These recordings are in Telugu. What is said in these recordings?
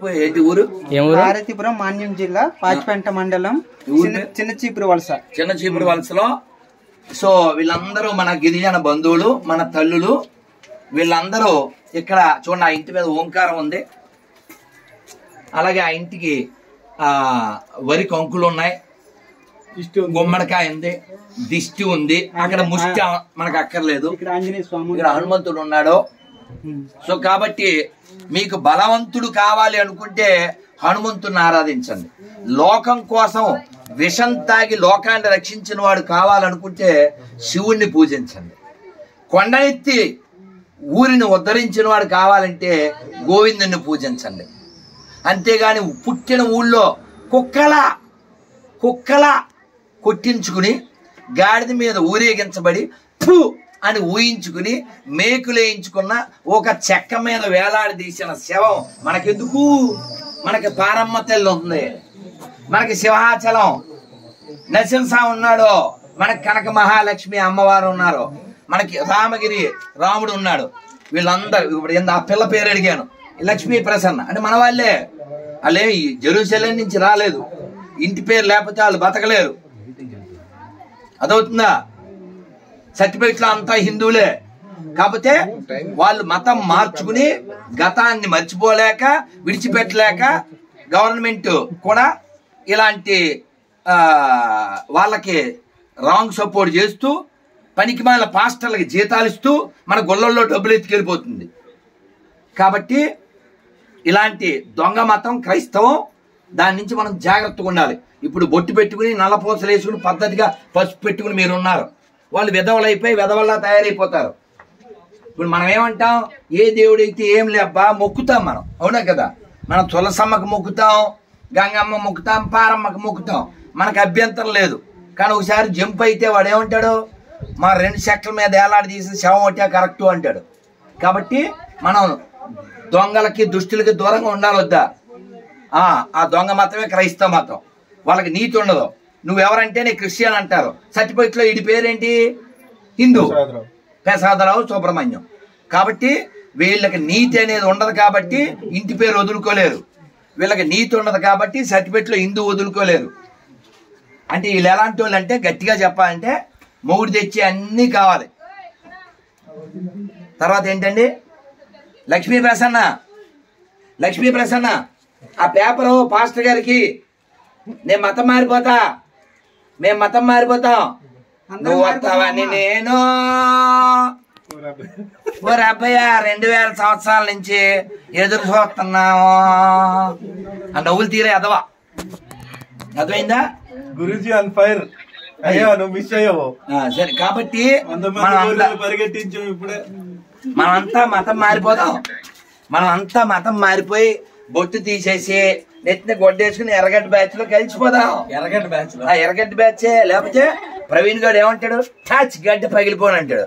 చెప్పు ఏంటి ఊరు ఏం ఊరు భారతీపురం మాన్యం జిల్లా పాచిపెంట మండలం చిన్న చిన్న చీపురు వలస చిన్న చీపురు వలసలో సో వీళ్ళందరూ మన గిరిజన బంధువులు మన తల్లులు వీళ్ళందరూ ఇక్కడ చూడండి ఆ ఇంటి మీద ఓంకారం ఉంది అలాగే ఆ ఇంటికి ఆ వరి కంకులు ఉన్నాయి గుమ్మడికాయ ఉంది దిష్టి ఉంది అక్కడ ముష్టి మనకు అక్కర్లేదు ఇక్కడ ఆంజనేయ స్వామి ఇక్కడ హనుమంతుడు ఉన్నాడు సో కాబట్టి మీకు బలవంతుడు కావాలి అనుకుంటే హనుమంతుడిని ఆరాధించండి లోకం కోసం విషం తాగి లోకాన్ని రక్షించిన వాడు కావాలనుకుంటే శివుణ్ణి పూజించండి కొండనెత్తి ఊరిని ఉద్ధరించిన వాడు కావాలంటే గోవిందుని పూజించండి అంతేగాని పుట్టిన ఊళ్ళో కుక్కల కుక్కల కొట్టించుకుని గాడిద మీద ఊరేగించబడి ఫు అని ఊహించుకుని మేకులేయించుకున్న ఒక చెక్క మీద వేలాడి తీసిన శవం మనకెందుకు మనకి పారమ్మ తల్లి ఉంది మనకి సింహాచలం నరసింహ ఉన్నాడు మనకి కనక మహాలక్ష్మి అమ్మవారు ఉన్నారు మనకి రామగిరి రాముడు ఉన్నాడు వీళ్ళందరూ ఇప్పుడు ఏంది ఆ పిల్ల పేరు అడిగాను లక్ష్మీ ప్రసన్న అంటే మన వాళ్ళే వాళ్ళే ఈ జెరూసలేం నుంచి రాలేదు ఇంటి పేరు లేకపోతే వాళ్ళు బతకలేరు అదవుతుందా సర్టిఫికెట్లో అంతా హిందువులే కాకపోతే వాళ్ళు మతం మార్చుకుని గతాన్ని మర్చిపోలేక విడిచిపెట్టలేక గవర్నమెంట్ కూడా ఇలాంటి ఆ, వాళ్ళకి రాంగ్ సపోర్ట్ చేస్తూ పనికి మాల పాస్టర్లకి జీతాలు ఇస్తూ మన గొల్లల్లో డబ్బులు ఎత్తుకెళ్ళిపోతుంది కాబట్టి ఇలాంటి దొంగ మతం క్రైస్తవం దాని నుంచి మనం జాగ్రత్తగా ఉండాలి ఇప్పుడు బొట్టు పెట్టుకుని నల్లపూసలు వేసుకుని పద్ధతిగా పసుపు పెట్టుకుని మీరు ఉన్నారు వాళ్ళు విధవలు అయిపోయి విధవల్లా తయారైపోతారు ఇప్పుడు మనం ఏమంటాం ఏ దేవుడైతే ఏం లేబ్బా మొక్కుతాం మనం అవునా కదా మనం తులసమ్మకు మొక్కుతాం గంగమ్మ మొక్కుతాం పారమ్మకు మొక్కుతాం మనకు అభ్యంతరం లేదు కానీ ఒకసారి జంప్ అయితే వాడు ఏమంటాడు మా రెండు చెట్ల మీద ఏలాడి తీసిన శవం ఒకటే కరెక్ట్ అంటాడు కాబట్టి మనం దొంగలకి దుష్టులకి దూరంగా ఉండాలి వద్దా ఆ ఆ దొంగ మతమే క్రైస్తవ మతం వాళ్ళకి నీతి ఉండదు నువ్వెవరంటే నీ క్రిస్టియన్ అంటారు సర్టిఫికెట్ లో ఇడి పేరేంటి హిందూ ప్రసాదరావు సుబ్రహ్మణ్యం కాబట్టి వీళ్ళకి నీతి అనేది ఉండదు కాబట్టి ఇంటి పేరు వదులుకోలేరు వీళ్ళకి నీతి ఉండదు కాబట్టి సర్టిఫికెట్ లో హిందూ వదులుకోలేరు అంటే వీళ్ళు ఎలాంటి వాళ్ళు అంటే గట్టిగా చెప్పాలంటే మొగుడు తెచ్చి అన్నీ కావాలి తర్వాత ఏంటండి లక్ష్మీ ప్రసన్న లక్ష్మీ ప్రసన్న ఆ పేపరు పాస్టర్ గారికి నేను మతం మారిపోతా మేము మతం మారిపోతాం నువ్వు వస్తావని నేను ఓ అబ్బయ్య రెండు వేల సంవత్సరాల నుంచి ఎదురు చూస్తున్నాము ఆ నవ్వులు తీరే అదవా అర్థమైందా గురుజీ ఆన్ ఫైర్ అయ్యో నువ్వు మిస్ అయ్యావు ఆ, సరే కాబట్టి వంద మనం మంది అంతా గోళ్ళు పరిగెట్టించావు ఇప్పుడే మనమంతా మతం మారిపోతాం మనం అంతా మతం మారిపోయి బొట్టు తీసేసి నెత్తిన గొడ్డేసుకుని ఎర్రగడ్డ బ్యాచ్ లో కలిసిపోదాం ఎర్రగడ్డ బ్యాచ్ ఆ ఎర్రగడ్డ బ్యాచ్ లేకపోతే ప్రవీణ్ గారు ఏమంటాడు టాచ్ గడ్డ పగిలిపోను అంటాడు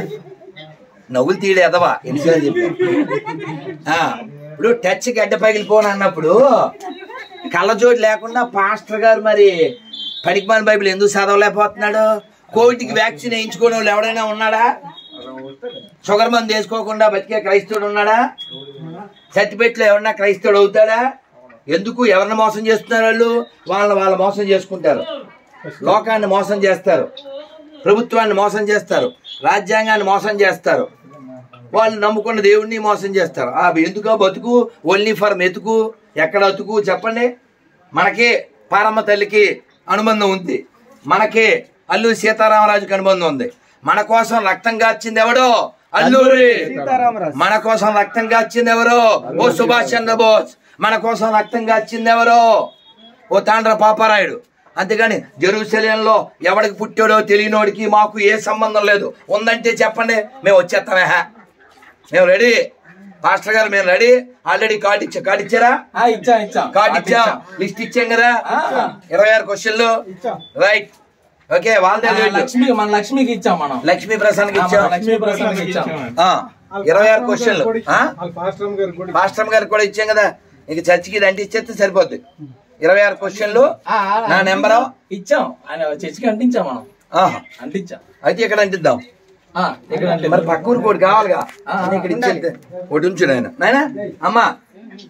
నవ్వులు తీయడు ఎదవా ఎన్నిసార్లు చెప్పాను ఆ, ఇప్పుడు టచ్ గడ్డ పగిలిపోను అన్నప్పుడు కళ్ళజోడు లేకుండా పాస్టర్ గారు మరి పనికిమాల బైబిల్ ఎందుకు చదవలేకపోతున్నాడు కోవిడ్ కి వ్యాక్సిన్ వేయించుకోని వాళ్ళు ఎవడైనా ఉన్నాడా షుగర్ మందు వేసుకోకుండా బతికే క్రైస్తవుడు ఉన్నాడా సర్టిఫికెట్ లో ఎవరన్నా క్రైస్తవుడు అవుతాడా ఎందుకు ఎవరిని మోసం చేస్తున్నారు వాళ్ళు వాళ్ళని వాళ్ళు మోసం చేసుకుంటారు లోకాన్ని మోసం చేస్తారు ప్రభుత్వాన్ని మోసం చేస్తారు రాజ్యాంగాన్ని మోసం చేస్తారు వాళ్ళు నమ్ముకున్న దేవుణ్ణి మోసం చేస్తారు ఆ ఎందుకో బతుకు ఓన్లీ ఫర్ మెతుకు ఎక్కడ అతుకు చెప్పండి మనకి పారమ్మ తల్లికి అనుబంధం ఉంది మనకి అల్లు సీతారామరాజుకి అనుబంధం ఉంది మన కోసం రక్తం కాచింది ఎవడో అల్లూరి సీతారామరాజు. మన కోసం రక్తం కాచింది ఎవరో ఓ సుభాష్ చంద్రబోస్ మన కోసం రక్తం కాచింది ఎవరో ఓ తాండ్ర పాపారాయుడు అంతేగాని జెరూసలేంలో ఎవడికి పుట్టాడో తెలియనోడికి మాకు ఏ సంబంధం లేదు ఉందంటే చెప్పండి మేము వచ్చేస్తామే హా. మేము రెడీ పాస్టర్ గారు మేము రెడీ ఆల్రెడీ కార్డు ఇచ్చా కార్డు ఇచ్చారా ఇచ్చా ఇచ్చా కార్డు ఇచ్చాం లిస్ట్ ఇచ్చాం కదా ఇరవై ఆరు క్వశ్చన్లు రైట్ ఓకే వాళ్ళదే ఆ, లక్ష్మి మన లక్ష్మికి ఇచ్చాం మనం లక్ష్మీ ప్రసాద్కి ఆ, మన ఇచ్చాం లక్ష్మీ ప్రసన్నకి ఇచ్చాం ఆ, ఇరవై ఆరు క్వశ్చన్లు ఆ? పాస్టర్ గారు కూడా పాస్టర్ గారికి కూడా ఇచ్చాం కదా ఇక చర్చికి ఇది అంటే ఇచ్చేస్తే సరిపోద్ది ఇరవై ఆరు క్వశ్చన్లు ఆ, ఆ, నా నెంబరు ఇచ్చాం ఆయన చర్చికి అంటించాం మనం ఆహా. అంటించాం అయితే ఇక్కడ అంటిద్దాం ఆ, ఇక్కడ అంటే మరి పక్క ఊరికి ఒకటి కావాలిగా ఆ, అని ఇక్కడ ఇచ్చేస్తే ఒకటి ఉంచు నాయన నాయన అమ్మా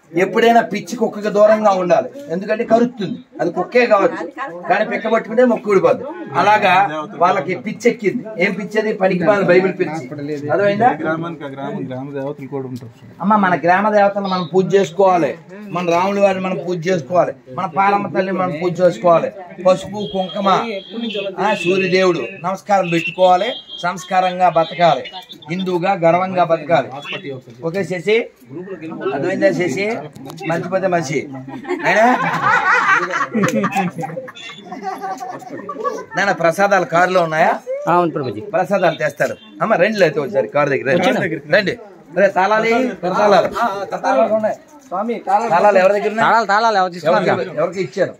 ఎప్పుడైనా పిచ్చి కుక్కకి దూరంగా ఉండాలి ఎందుకంటే కరుస్తుంది అది కుక్కే కావచ్చు కానీ పిక్క పట్టుకుంటే మొక్కు ఊడిపోద్ది అలాగా వాళ్ళకి పిచ్చి ఎక్కింది ఏం పిచ్చేది పనికి మన బైబిల్ పిచ్చి అర్థమైందా గ్రామానికి ఆ గ్రామం గ్రామ దేవతలు కూడా ఉంటారు అమ్మ మన గ్రామ దేవతలను మనం పూజ చేసుకోవాలి మన రాముల వారిని మనం పూజ చేసుకోవాలి మన పాలమ్మ తల్లిని మనం పూజ చేసుకోవాలి పసుపు కుంకుమ ఆ, సూర్యదేవుడు నమస్కారం పెట్టుకోవాలి సంస్కారంగా బతకాలి హిందువుగా గర్వంగా బతకాలి ఓకే శశి అర్థమైందా శశి మర్చిపోతే మంచి అయినా నాన్న ప్రసాదాలు కారులో ఉన్నాయా అవును ప్రభుజీ ప్రసాదాలు తెస్తారు అమ్మ రండి అయితే ఒకసారి కారు దగ్గర రండి. రండి అరే తాళాలి తాళాలు తాళాలు ఉన్నాయి. తాళాలు ఎవరి దగ్గర ఉన్నాయి? తాళాలు తాళాలు ఎవరు తీసుకున్నారు ఎవరికి ఎవరికి ఇచ్చారు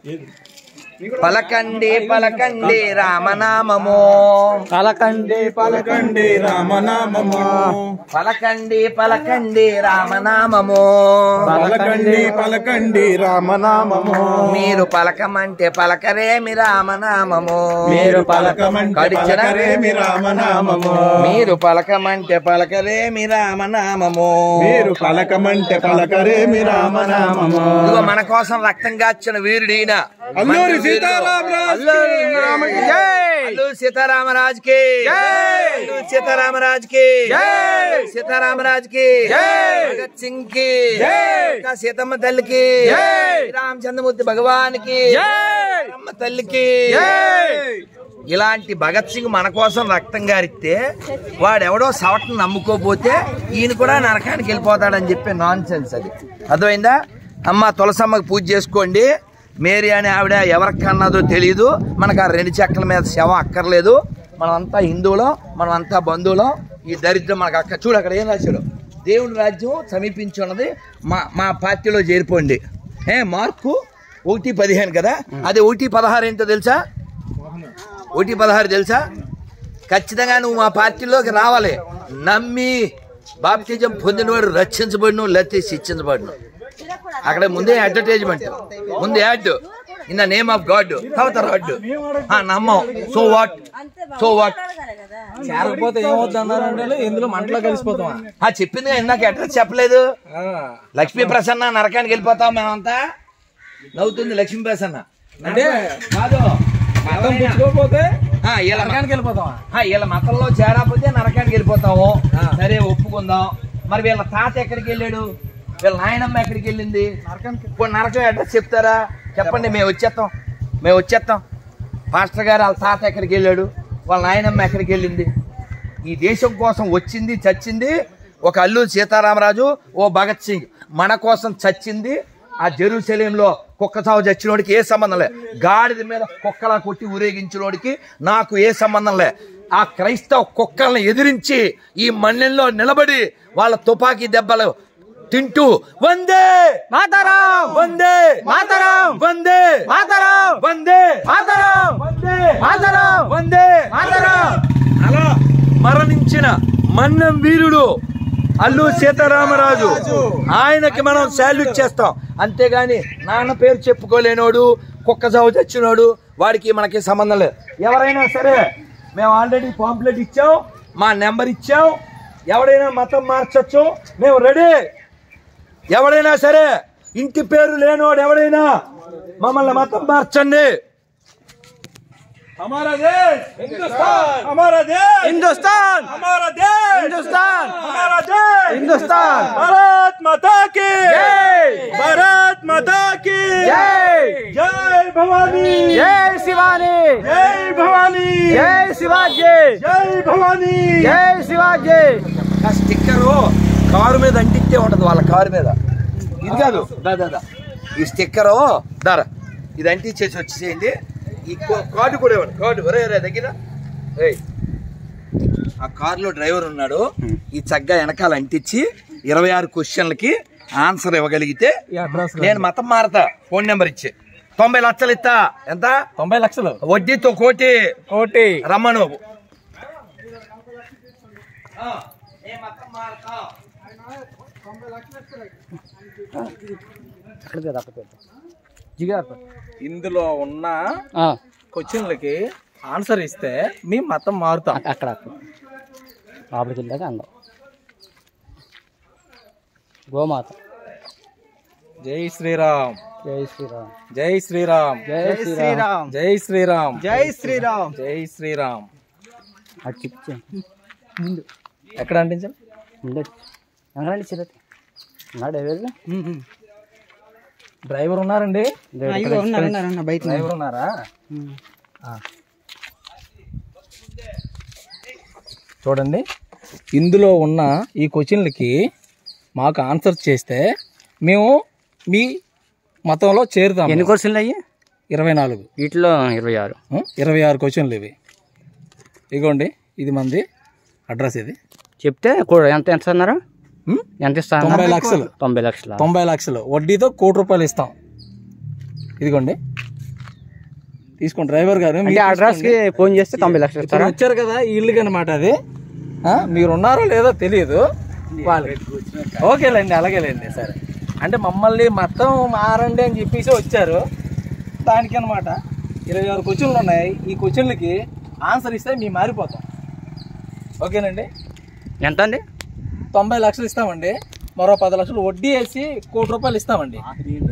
పలకండి పలకండి రామనామము పలకండి పలకండి రామనామము పలకండి పలకండి రామనామము పలకండి పలకండి రామనామము మీరు పలకమంటే పలకరేమి రామనామము మీరు పలకమంటే కడిచిన పలకరేమి రామనామము మీరు పలకమంటే పలకరేమి రామనామము మీరు పలకమంటే పలకరేమి రామనామము ఇదిగో మన కోసం రక్తం కాచిన వీరుడు ఈయన అల్లూరి సీతారామరాజు అల్లూరి సీతారామరాజు కి అల్లూరి సీతారామరాజు కి సీతారామరాజు కి భగత్ సింగ్ కి ఇంకా సీతమ్మ తల్లికి రామచంద్రమూర్తి భగవాన్ కి అమ్మ తల్లికి ఇలాంటి భగత్ సింగ్ మన కోసం రక్తం గారిస్తే వాడెవడో సవటను నమ్ముకోపోతే ఈయన కూడా నరకానికి వెళ్ళిపోతాడని చెప్పే నాన్ సెన్స్ అది అర్థమైందా అమ్మ తులసమ్మకి పూజ చేసుకోండి మేరీ అనే ఆవిడ ఎవరికి అన్నదో తెలియదు మనకు ఆ రెండు చెక్కల మీద శవం అక్కర్లేదు మనమంతా హిందువులం మనమంతా బంధువులం ఈ దరిద్రం మనకు అక్క చూడు అక్కడ ఏం రాశాడు దేవుని రాజ్యం సమీపించి ఉన్నది మా మా పార్టీలో చేరిపోండి ఏ మార్కు ఒకటి పదిహేను కదా అదే ఒకటి పదహారు ఏంటో తెలుసా ఒకటి పదహారు తెలుసా ఖచ్చితంగా నువ్వు మా పార్టీలోకి రావాలి నమ్మి బాప్తిజం పొందినవాడు రక్షించబడిను లేకపోతే శిక్షించబడిను అక్కడ ముందే అడ్వర్టైజ్మెంట్ ముందు ad in the name of God తర్వాత రాడ్ నమ్మం సో వాట్ సో వాట్ చేరకపోతే ఏమవుద్ది అన్నారంటే వాళ్ళు, ఇందులో మంటలో కలిసిపోతామా ఆ చెప్పింది ఇందాక అడ్రస్ చెప్పలేదు ఆ, లక్ష్మీ ప్రసన్న నరకానికి వెళ్ళిపోతాం మేమంతా నవ్వుతుంది లక్ష్మీ ప్రసన్న అంటే కాదు మతం పుచ్చుకోకపోతే ఆ, వీళ్ళ నరకానికి వెళ్ళిపోతామా ఆ, వీళ్ళ మతంలో చేరకపోతే నరకానికి వెళ్ళిపోతాము ఆ. సరే ఒప్పుకుందాం మరి వీళ్ళ తాత ఎక్కడికి వెళ్ళాడు వీళ్ళ నాయనమ్మ ఎక్కడికి వెళ్ళింది ఇప్పుడు నరకం అడ్రస్ చెప్తారా చెప్పండి మేము వచ్చేస్తాం మేము వచ్చేస్తాం పాస్టర్ గారు వాళ్ళ తాత ఎక్కడికి వెళ్ళాడు వాళ్ళ నాయనమ్మ ఎక్కడికి వెళ్ళింది ఈ దేశం కోసం వచ్చింది చచ్చింది ఒక అల్లూరి సీతారామరాజు ఓ భగత్ సింగ్ మన కోసం చచ్చింది ఆ జెరూసలేంలో కుక్క చావు చచ్చినోడికి ఏ సంబంధం లే గాడిద మీద కుక్కలా కొట్టి ఊరేగించినోడికి నాకు ఏ సంబంధం లే ఆ క్రైస్తవ కుక్కల్ని ఎదిరించి ఈ మన్నెల్లో నిలబడి వాళ్ళ తుపాకీ దెబ్బలు తింటూ వందే మాతారాం వందే మాతారాం వందే మాతారాం వందే మాతారాం వందే మాతారాం వందే మాతారాం అలా మరణించిన మన్నం వీరుడు అల్లు సీతారామరాజు ఆయనకి మనం శాల్యూట్ చేస్తాం అంతేగాని నాన్న పేరు చెప్పుకోలేనోడు కుక్క చావు చచ్చినోడు వాడికి మనకి సంబంధం లేదు ఎవరైనా సరే మేము ఆల్రెడీ పాంప్లెట్ ఇచ్చాం మా నెంబర్ ఇచ్చాం ఎవడైనా మతం మార్చొచ్చు మేము రెడీ ఎవడైనా సరే ఇంటి పేరు లేనివాడు ఎవడైనా మమ్మల్ని మతం మార్చండి हमारा देश हिंदुस्तान हमारा देश హిందుస్థాన్ हमारा देश హిందుస్థాన్ हमारा देश హిందుస్థాన్ भारत माता की जय! भारत माता की జై जय भवानी జై శివాని जय भवानी జై శివాజీ जय भवानी జై శివాజీ ఆ స్టిక్కర్ కారు మీద అంటిస్తే ఉంటది వాళ్ళ కారు మీద ఇది కాదు దా, దా, దా. ఈ స్టిక్కర్ దారా ఇది అంటించేసి వచ్చేసేయండి ఈ కో- కార్డు కూడా ఇవ్వండి కార్డు ఒరే రే దగ్గర ఏయ్. ఆ కారులో డ్రైవర్ ఉన్నాడు ఈ చక్కగా వెనకాల అంటించి ఇరవై ఆరు క్వశ్చన్లకి ఆన్సర్ ఇవ్వగలిగితే ఈ అడ్రస్ నేను మతం మారతా ఫోన్ నెంబర్ ఇచ్చి తొంభై లక్షలు ఇస్తా ఎంత తొంభై లక్షలు వడ్డీతో కోటి కోటి రమ్మను ఇందులో ఉన్న క్వశ్చన్లకి ఆన్సర్ ఇస్తే మీ మతం మారుతాం అక్కడ అక్కడ లోపలికి వెళ్ళాక అందం గోమాత జై శ్రీరామ్ జై శ్రీరామ్ జై శ్రీరామ్ జై శ్రీరామ్ జై శ్రీరామ్ జై శ్రీరామ్ జై శ్రీరామ్ అది చెప్పు ముందు ఎక్కడ అంటించాలి ఉండదు ఎంగరండి చిరత ఉన్నాడే వెళ్ళి డ్రైవర్ ఉన్నారండి ఉన్నారన్న బయట డ్రైవర్ ఉన్నారా ఆ. చూడండి ఇందులో ఉన్న ఈ క్వశ్చన్లకి మాకు ఆన్సర్ చేస్తే మేము మీ మతంలో చేరుతాం ఎన్ని కోర్సులు అయ్యి ఇరవై నాలుగు వీటిలో ఇరవై ఆరు ఉం? ఇరవై ఆరు క్వశ్చన్లు ఇవి ఇగోండి ఇది మంది అడ్రస్ ఇది చెప్తే కూడా ఎంత ఎంత అన్నారు ఉం? ఎంత ఇస్తా తొంభై లక్షలు తొంభై లక్షల తొంభై లక్షలు వడ్డీతో కోటి రూపాయలు ఇస్తాం ఇదిగోండి తీసుకోండి డ్రైవర్ గారు అంటే మీరు అడ్రస్ కి ఫోన్ చేస్తే తొంభై లక్షలు ఇప్పుడు ఇస్తారా వచ్చారు కదా ఈ ఇల్లు అనమాట అది ఆ, మీరు ఉన్నారో లేదో తెలియదు వాళ్ళు ఓకేలేండి అలాగేలేండి సరే అంటే మమ్మల్ని మొత్తం మారండి అని చెప్పేసి వచ్చారు దానికి అనమాట ఇరవై ఆరు క్వశ్చన్లు ఉన్నాయి ఈ క్వశ్చన్లకి ఆన్సర్ ఇస్తే మేము మారిపోతాం ఓకేనండి ఎంత అండి తొంభై లక్షలు ఇస్తామండి మరో పది లక్షలు వడ్డీ వేసి కోటి రూపాయలు ఇస్తామండి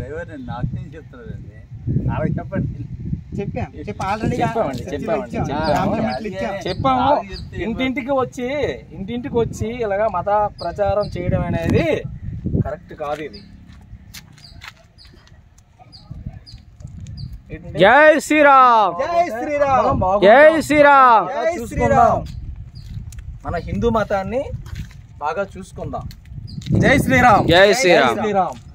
చెప్పాం చెప్పి ఆల్రెడీ చెప్పామండి చెప్పామండి చెప్పాము చెప్పాము ఇంటింటికి వచ్చి ఇంటింటికి వచ్చి ఇలాగా మత ప్రచారం చేయడం అనేది కరెక్ట్ కాదు ఇది ఏంటండి? జై శ్రీరామ్ జై శ్రీరామ్ మనం బాగుంటాం. జై శ్రీరామ్ బాగా చూసుకుందాం మన హిందూ మతాన్ని బాగా చూసుకుందాం జై శ్రీరామ్ జై శ్రీరామ్ శ్రీరామ్